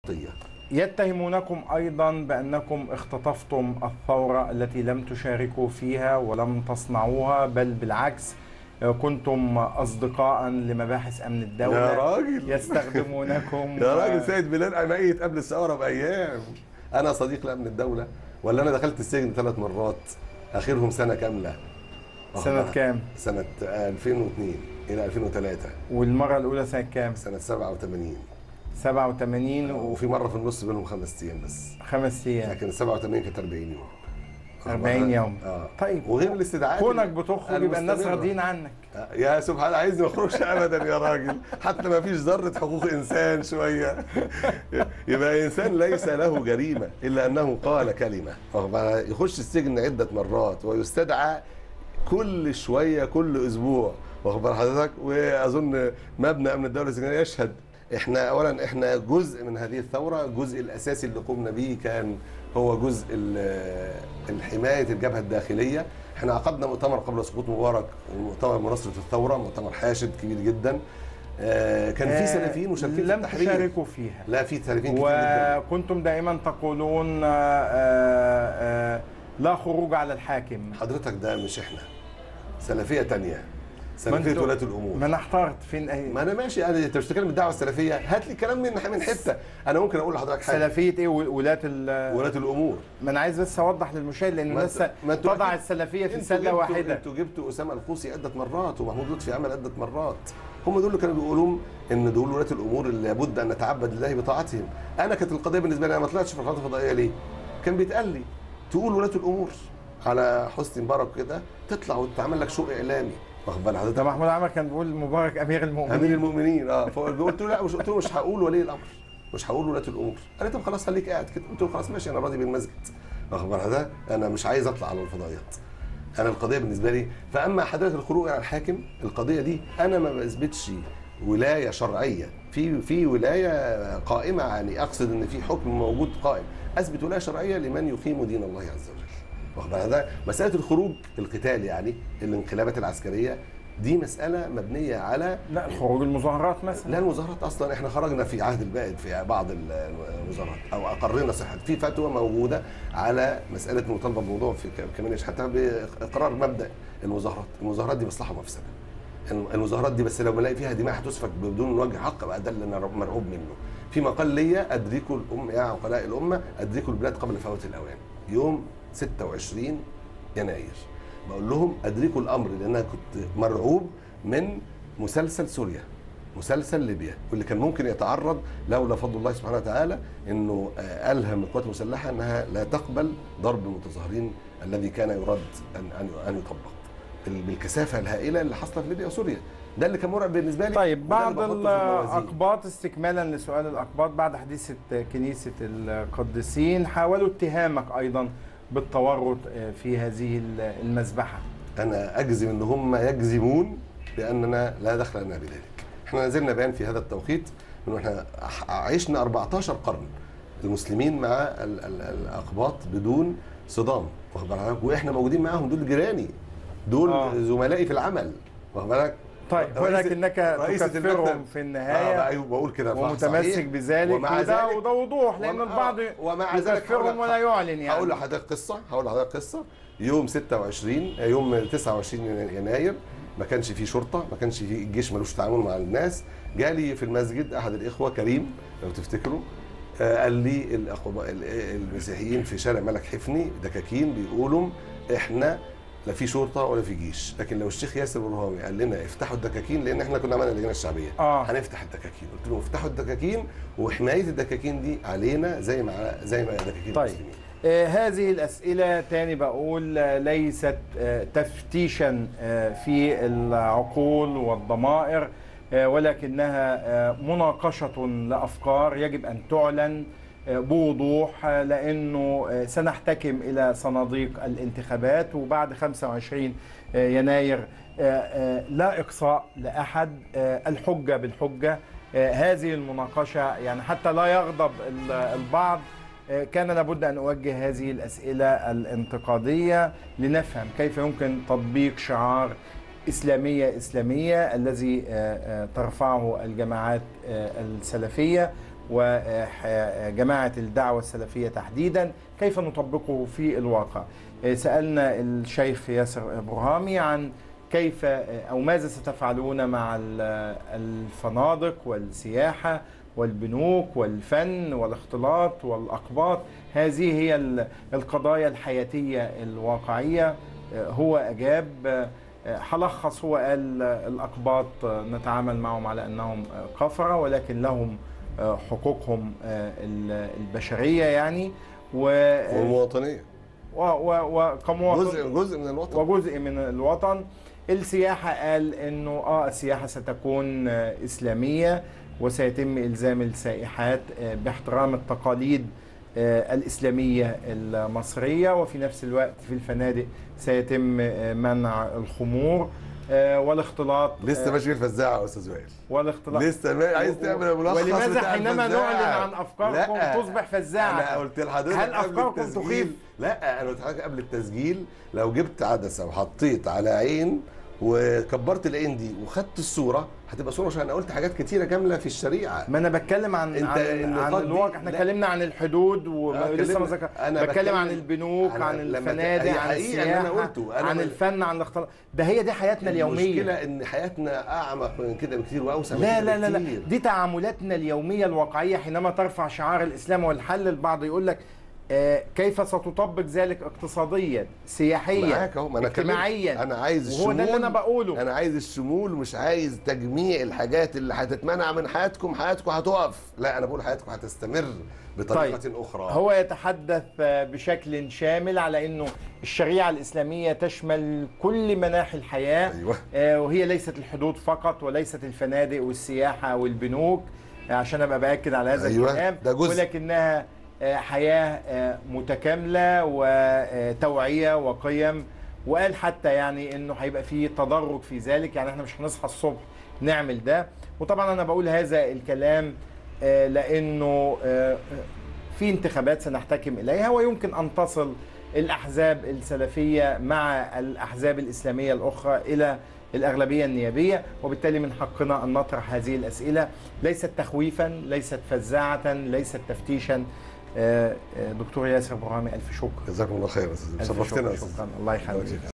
يتهمونكم ايضا بانكم اختطفتم الثوره التي لم تشاركوا فيها ولم تصنعوها بل بالعكس كنتم اصدقاء لمباحث امن الدوله يا راجل يستخدمونكم يا راجل سيد بلال ميت قبل الثوره بايام انا صديق لامن الدوله ولا انا دخلت السجن ثلاث مرات اخرهم سنه كامله سنه كام سنه 2002 الى 2003 والمره الاولى سنه كام سنه 87 87 و... وفي مره في النص بينهم خمس ايام بس خمس ايام لكن 87 كانت 40 يوم 40 يوم اه طيب وغير الاستدعاءات كونك بتخرج يبقى الناس المستمرة. راضيين عنك يا سبحان الله عايزني ما اخرجش ابدا يا راجل حتى ما فيش ذره حقوق انسان شويه يبقى انسان ليس له جريمه الا انه قال كلمه فبقى يخش السجن عده مرات ويستدعى كل شويه كل اسبوع واخد بال حضرتك واظن مبنى امن الدوله السجنيه يشهد احنا اولا احنا جزء من هذه الثوره الجزء الاساسي اللي قمنا به كان هو جزء ال- الحمايه الجبهه الداخليه احنا عقدنا مؤتمر قبل سقوط مبارك ومؤتمر مناصره الثوره مؤتمر حاشد كبير جدا آه، كان في سلفيين مشاركين في لم التحرير تشاركوا فيها لا في سلفيين كتير جدا وكنتم دائما تقولون آه، آه، آه، لا خروج على الحاكم حضرتك ده مش احنا سلفيه تانية ما سلفيه انتوا- ولاة الامور ما انا احترت فين أهي؟ ما انا ماشي انا انت مش بتتكلم الدعوه السلفيه هات لي كلام من من حته انا ممكن اقول لحضرتك حاجه سلفيه ايه ولاة ال ولاة الامور ما انا عايز بس اوضح للمشاهد لان ما الناس انت- ما انتوا تضع أكيد- السلفيه في انتوا سله جبتوا- واحده انتوا جبتوا اسامه القوسي عده مرات ومحمود لطفي عمل عده مرات هم دول اللي كانوا بيقولوا ان دول ولاة الامور اللي لابد ان نتعبد لله بطاعتهم انا كانت القضيه بالنسبه لي انا ما طلعتش في القناه الفضائيه ليه كان بيتقال لي تقول ولاة الامور على حسني مبارك كده تطلع وتعمل لك شو اعلامي واخد بال ده حضرتك محمود عمر كان بيقول مبارك امير المؤمنين امير المؤمنين اه فقلت له لا مش قلت له مش هقول ولي الامر مش هقول ولاة الامور قال لي طب خلاص خليك قاعد كده قلت له خلاص ماشي انا راضي بالمسجد واخد بالك ده انا مش عايز اطلع على الفضائيات انا القضيه بالنسبه لي فاما حضرتك الخروج على الحاكم القضيه دي انا ما بثبتش ولايه شرعيه في في ولايه قائمه يعني اقصد ان في حكم موجود قائم اثبت ولايه شرعيه لمن يقيم دين الله عز وجل واخد بالك ده مساله الخروج القتال يعني الانقلابات العسكريه دي مساله مبنيه على لا خروج المظاهرات مثلا لا المظاهرات اصلا احنا خرجنا في عهد البائد في بعض المظاهرات او اقرينا صحه في فتوى موجوده على مساله مطالبه بموضوع في كمان حتى باقرار مبدا المظاهرات المظاهرات دي مصلحه ومفسده المظاهرات دي بس لو بلاقي فيها دماء هتسفك بدون وجه حق بقى ده اللي انا مرعوب منه في مقال ليا ادركوا الام يا عقلاء الامه ادركوا البلاد قبل فوات الاوان يوم 26 يناير بقول لهم ادركوا الامر لان انا كنت مرعوب من مسلسل سوريا مسلسل ليبيا واللي كان ممكن يتعرض لولا فضل الله سبحانه وتعالى انه آه، الهم القوات المسلحه انها لا تقبل ضرب المتظاهرين الذي كان يراد ان ان ان يطبق بال- بالكثافه الهائله اللي حصلت في ليبيا وسوريا ده اللي كان مرعب بالنسبه لي طيب وده بعد اللي بحطه في الموازين. الأقباط استكمالا لسؤال الأقباط بعد حديثة كنيسة القديسين حاولوا اتهامك أيضا بالتورط في هذه المذبحة انا اجزم ان هم يجزمون باننا لا دخل لنا بذلك احنا نزلنا بيان في هذا التوقيت انه احنا عشنا 14 قرن المسلمين مع ال- ال- الاقباط بدون صدام واخد بالك واحنا موجودين معاهم دول جيراني دول آه. آه. زملائي في العمل واخد بالك طيب رئيس- ولكنك رئيس تكفرهم المكتب. في اه النهاية بقى أيوة بقول كده صح، ومتمسك صحيح. بذلك ومع وده, ذلك وده وضوح لأن ومع- البعض ومع ذلك يكفرهم هقول- ولا يعلن يعني هقول لحضرتك قصه هقول لحضرتك قصه يوم 26 يوم 29 يناير ما كانش فيه شرطه ما كانش فيه الجيش ملوش تعامل مع الناس جالي في المسجد احد الاخوه كريم لو تفتكروا آه، قال لي الأخوة- ال- المسيحيين في شارع ملك حفني دكاكين بيقولوا احنا لا في شرطه ولا في جيش لكن لو الشيخ ياسر برهامي قال لنا افتحوا الدكاكين لان احنا كنا عملنا اللجنه الشعبيه آه. هنفتح الدكاكين قلت لهم افتحوا الدكاكين وحمايه الدكاكين دي علينا زي ما زي ما دكاكين طيب. المسلمين آه، هذه الأسئلة تاني بقول آه، ليست آه، تفتيشا آه، في العقول والضمائر آه، ولكنها آه، مناقشة لأفكار يجب أن تعلن آه، بوضوح آه، لأنه آه، سنحتكم إلى صناديق الانتخابات وبعد 25 آه، يناير آه، آه، لا إقصاء لأحد آه، الحجة بالحجة آه، هذه المناقشة يعني حتى لا يغضب ال- البعض آه، كان لابد أن أوجه هذه الأسئلة الانتقادية لنفهم كيف يمكن تطبيق شعار إسلامية إسلامية الذي آه، آه، ترفعه الجماعات آه، السلفية وجماعة الدعوة السلفية تحديدا كيف نطبقه في الواقع آه، سألنا الشيخ ياسر برهامي عن كيف آه، أو ماذا ستفعلون مع ال- الفنادق والسياحة والبنوك والفن والاختلاط والأقباط هذه هي ال- القضايا الحياتية الواقعية آه، هو أجاب آه، هلخص هو قال آه، الأقباط آه، نتعامل معهم على أنهم آه، كفرة ولكن لهم آه، حقوقهم آه، ال- البشرية يعني و والمواطنيه و- و- وكمواطن جزء جزء من الوطن وجزء من الوطن السياحة قال انه اه السياحة ستكون آه، اسلامية وسيتم الزام السائحات آه، باحترام التقاليد آه، الاسلامية المصرية وفي نفس الوقت في الفنادق سيتم آه، منع الخمور آه، والاختلاط لسه آه، ماشي في الفزاعه يا استاذ وائل والاختلاط لسه ما عايز تعمل الملخص ولماذا بتاع حينما الفزاعة؟ نعلن عن افكاركم لا. تصبح فزاعة انا قلت لحضرتك هل قبل أفكاركم التسجيل- تخيف؟ لا انا قلت لحضرتك قبل التسجيل لو جبت عدسه وحطيت على عين وكبرت العين دي وخدت الصوره هتبقى صوره عشان انا قلت حاجات كتيره كامله في الشريعه ما انا بتكلم عن أنت عن, عن النقاط دي- الواقع احنا لا. اتكلمنا عن الحدود آه، ولسه ما اتكلمنا. ذكر أنا بتكلم بتكلم- عن البنوك أنا عن لما ت- الفنادق هي عن حقيقة اللي أنا السياحه قلته. أنا عن ما- الفن عن الاختلاط ده هي دي حياتنا اليوميه المشكله ان حياتنا اعمق من كده بكتير واوسع من لا كده لا لا لا بكتير. دي تعاملاتنا اليوميه الواقعيه حينما ترفع شعار الاسلام والحل البعض يقول لك آه، كيف ستطبق ذلك اقتصاديا سياحيا معاك اهو ما انا اجتماعيا كلمت. انا عايز وهو ده اللي الشمول. انا بقوله انا عايز الشمول مش عايز تجميع الحاجات اللي هتتمنع من حياتكم حياتكم هتقف لا انا بقول حياتكم هتستمر بطريقه طيب. اخرى هو يتحدث آه، بشكل شامل على انه الشريعه الاسلاميه تشمل كل مناحي الحياه ايوه آه، وهي ليست الحدود فقط وليست الفنادق والسياحه والبنوك آه، عشان ابقى باكد على هذا أيوة، الكلام ده جزء. ولكنها آه، حياه آه، متكامله وتوعيه وقيم وقال حتى يعني انه هيبقى في تدرج في ذلك يعني احنا مش هنصحى الصبح نعمل ده وطبعا انا بقول هذا الكلام آه، لانه آه، في انتخابات سنحتكم اليها ويمكن ان تصل الاحزاب السلفيه مع الاحزاب الاسلاميه الاخرى الى الاغلبيه النيابيه وبالتالي من حقنا ان نطرح هذه الاسئله ليست تخويفا ليست فزاعه ليست تفتيشا آه، آه، دكتور ياسر برهامي الف شكر جزاكم الله خير يا استاذ الف شرفتنا شكر يا استاذ شكرا الله يخليك